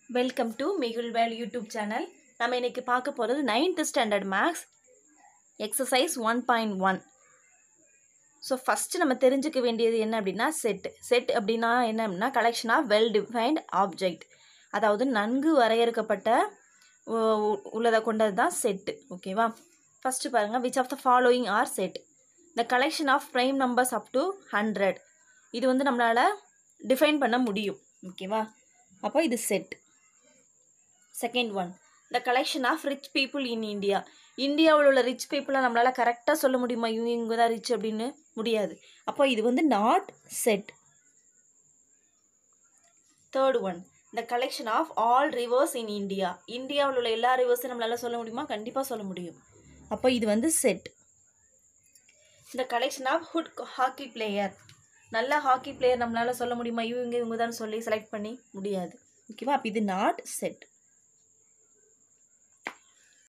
welcome to மிகுல்வேல் YouTube channel நம்ம இன்னைக்கு பார்க்க போகிறது ninth standard maths exercise one point one so first நம்ம தெரிஞ்சுக்க வேண்டியது என்ன அப்படின்னா செட் செட் அப்படின்னா என்ன அப்படின்னா collection of well defined object அதாவது நன்கு வரையறுக்கப்பட்ட உ- உ- உள்ளதை கொண்டது தான் செட்டு ஓகேவா ஃபஸ்ட்டு பாருங்கள் which of the following are set the collection of prime numbers up to hundred இது வந்து நம்மளால் டிஃபைன் பண்ண முடியும் ஓகேவா அப்போ இது set second one the collection of rich people in India இந்தியாவில் உள்ள ரிச் பீப்புளை நம்மளால் கரெக்டாக சொல்ல முடியுமா இவங்க இவங்க தான் ரிச் அப்படின்னு முடியாது அப்போ இது வந்து not set third one the collection of all rivers in India இந்தியாவில் உள்ள எல்லா ரிவர்ஸும் நம்மளால் சொல்ல முடியுமா கண்டிப்பாக சொல்ல முடியும் அப்போ இது வந்து செட் இந்த collection of good hockey player நல்ல ஹாக்கி பிளேயர் நம்மளால் சொல்ல முடியுமா இவங்க இவங்க தான் சொல்லி செலக்ட் பண்ணி முடியாது ஓகேவா அப்போ இது நாட் செட்